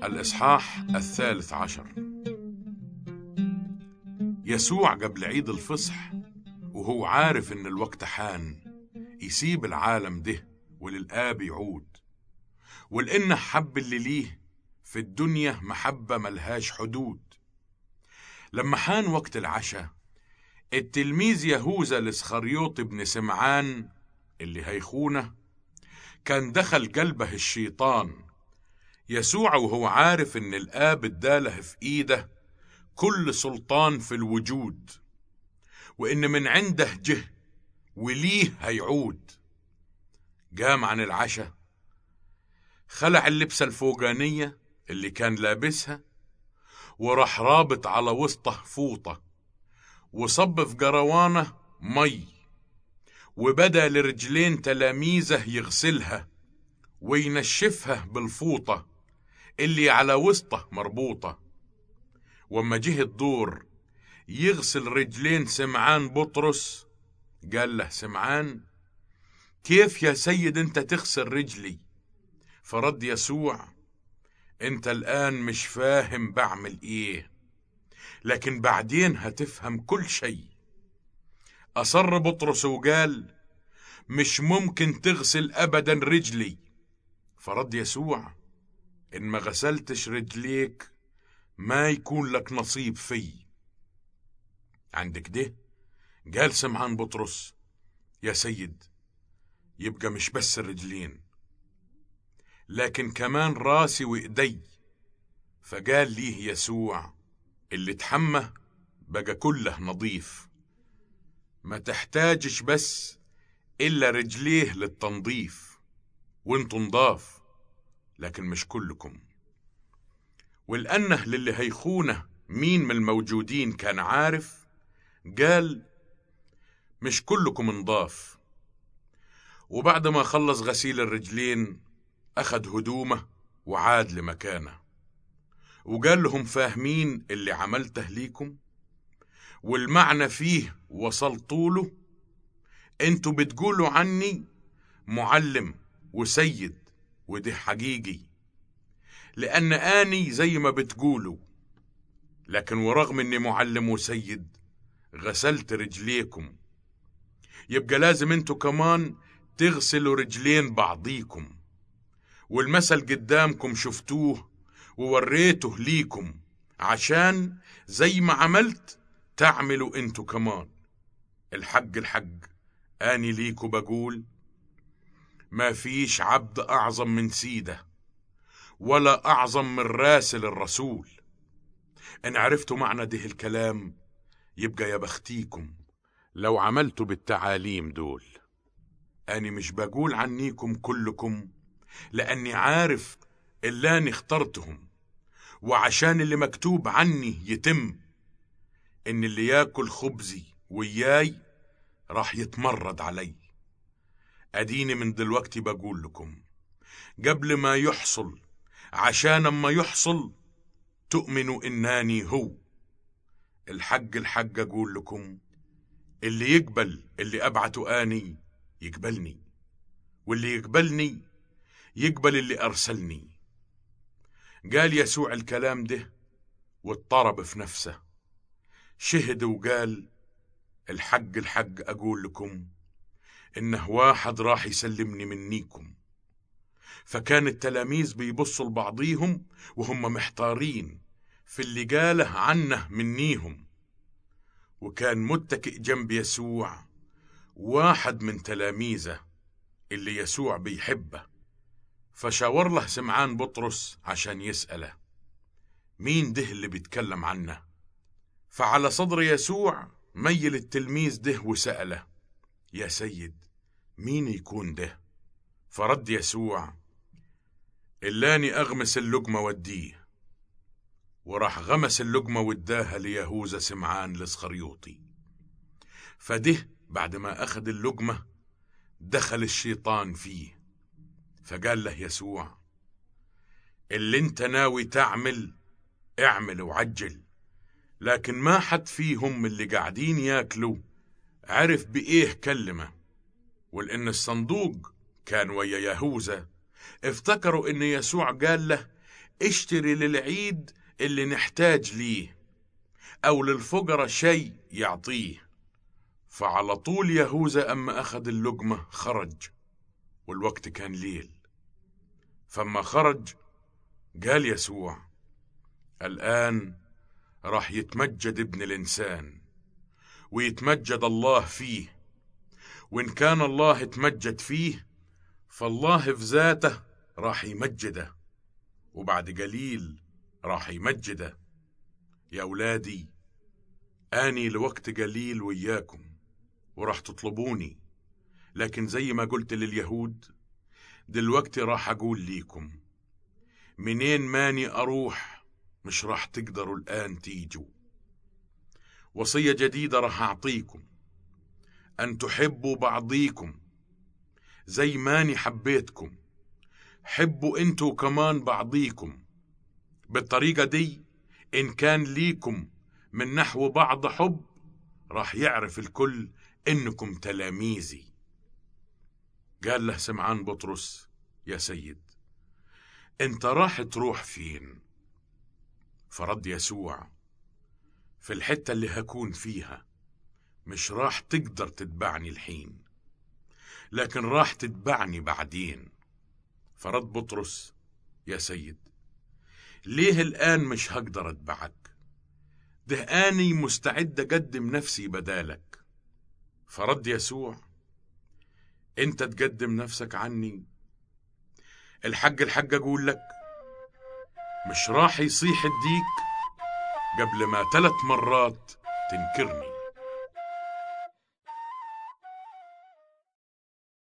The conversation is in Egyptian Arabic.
الإصحاح الثالث عشر يسوع قبل عيد الفصح وهو عارف إن الوقت حان يسيب العالم ده وللآب يعود ولإنه حب اللي ليه في الدنيا محبة ملهاش حدود لما حان وقت العشاء التلميذ يهوذا الاسخريوط بن سمعان اللي هيخونه كان دخل قلبه الشيطان يسوع وهو عارف ان الاب اداله في ايده كل سلطان في الوجود وان من عنده جه وليه هيعود قام عن العشاء خلع اللبسة الفوقانية اللي كان لابسها وراح رابط على وسطه فوطة وصب في جروانه مي وبدا لرجلين تلاميذه يغسلها وينشفها بالفوطة اللي على وسطه مربوطة وما جه الدور يغسل رجلين سمعان بطرس قال له سمعان كيف يا سيد انت تغسل رجلي فرد يسوع انت الان مش فاهم بعمل ايه لكن بعدين هتفهم كل شيء اصر بطرس وقال مش ممكن تغسل ابدا رجلي فرد يسوع ان ما غسلتش رجليك ما يكون لك نصيب في عندك ده قال سمعان بطرس يا سيد يبقى مش بس الرجلين لكن كمان راسي وايدي فقال ليه يسوع اللي تحمى بقى كله نظيف ما تحتاجش بس إلا رجليه للتنظيف وانتوا نضاف لكن مش كلكم والأنه للي هيخونه مين من الموجودين كان عارف قال مش كلكم نضاف وبعد ما خلص غسيل الرجلين أخد هدومه وعاد لمكانه وقال لهم فاهمين اللي عملته ليكم والمعنى فيه وصلتوا له انتوا بتقولوا عني معلم وسيد وده حقيقي لأن آني زي ما بتقولوا لكن ورغم إني معلم وسيد غسلت رجليكم يبقى لازم انتوا كمان تغسلوا رجلين بعضيكم والمثل قدامكم شفتوه ووريته ليكم عشان زي ما عملت تعملوا انتوا كمان الحق الحق اني ليكوا بقول ما فيش عبد اعظم من سيده ولا اعظم من راسل الرسول ان عرفتوا معنى ده الكلام يبقى يا بختيكم لو عملتوا بالتعاليم دول أنا مش بقول عنيكم كلكم لأني عارف اللي أنا اخترتهم وعشان اللي مكتوب عني يتم إن اللي ياكل خبزي وياي راح يتمرد علي أديني من دلوقتي بقول لكم قبل ما يحصل عشان اما يحصل تؤمنوا إناني هو الحق الحق أقول لكم اللي يقبل اللي أبعته آني يقبلني واللي يقبلني يقبل اللي أرسلني قال يسوع الكلام ده واضطرب في نفسه شهد وقال الحق الحق أقول لكم إنه واحد راح يسلمني منيكم فكان التلاميذ بيبصوا لبعضيهم وهم محتارين في اللي قاله عنه منيهم وكان متكئ جنب يسوع واحد من تلاميذه اللي يسوع بيحبه فشاور له سمعان بطرس عشان يسأله مين ده اللي بيتكلم عنه فعلى صدر يسوع ميل التلميذ ده وسأله يا سيد مين يكون ده فرد يسوع إلاني أغمس اللقمة وديه وراح غمس اللقمة واداها ليهوذا سمعان الاسخريوطي فده بعد ما أخذ اللقمة دخل الشيطان فيه فقال له يسوع اللي انت ناوي تعمل اعمل وعجل لكن ما حد فيهم من اللي قاعدين ياكلوا عرف بإيه كلمة ولأن الصندوق كان ويا يهوذا افتكروا إن يسوع قال له اشتري للعيد اللي نحتاج ليه أو للفقراء شيء يعطيه فعلى طول يهوذا أما أخذ اللقمة خرج والوقت كان ليل فما خرج قال يسوع الآن راح يتمجد ابن الإنسان ويتمجد الله فيه وإن كان الله اتمجد فيه فالله في ذاته راح يمجده وبعد قليل راح يمجده يا أولادي آني لوقت قليل وياكم وراح تطلبوني لكن زي ما قلت لليهود دلوقتي راح أقول ليكم منين ماني أروح مش راح تقدروا الآن تيجوا وصية جديدة راح أعطيكم أن تحبوا بعضيكم زي ماني حبيتكم حبوا انتوا كمان بعضيكم بالطريقة دي إن كان ليكم من نحو بعض حب راح يعرف الكل إنكم تلاميذي قال له سمعان بطرس يا سيد انت راح تروح فين فرد يسوع في الحتة اللي هكون فيها مش راح تقدر تتبعني الحين لكن راح تتبعني بعدين فرد بطرس يا سيد ليه الآن مش هقدر أتبعك ده أني مستعد أقدم نفسي بدالك فرد يسوع أنت تقدم نفسك عني الحق الحق أقول لك مش راح يصيح الديك قبل ما ثلاث مرات تنكرني